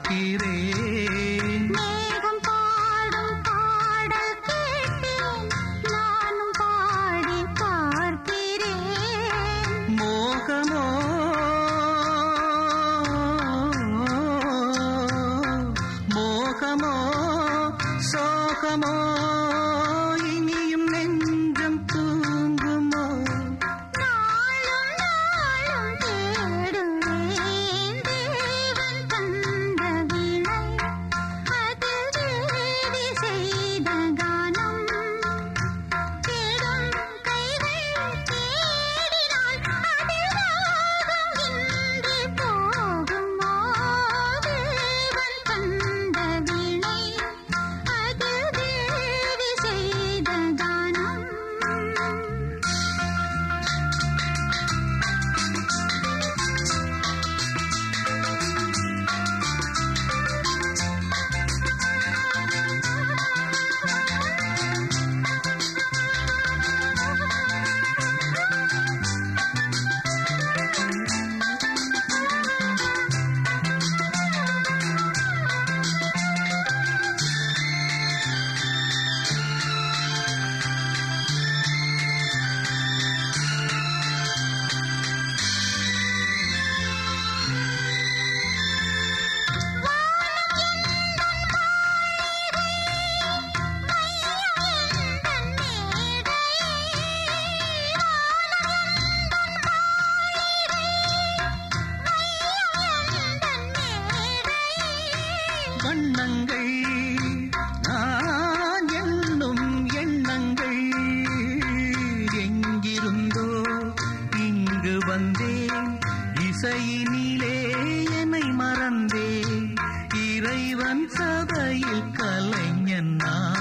பார்க்கிறேன் மேகம் பாடும் பாடல் கேட்டேன் நானும் பாடி பார்க்கிறேன் மோகமோ மோகமோ சோகமோ இனியும் நெஞ்சம் தூங்குமோ நாளும் நாளும் தேடுவேன் தேவன் தந்த வினை அது தேவி செய்த கானம் தேடும் கைகள் தேடினால் அதில் ராகம் இன்றி போகுமோ தேவன் தந்த வினை அது தேவி செய்த கானம் வண்ணங்கள் நான் என்னும் எண்ணங்கள் எங்கிருந்தோ இங்கு வந்தேன் இசையினிலே என்னை மறந்தேன் இறைவன் சபையில் கலைஞன் நான்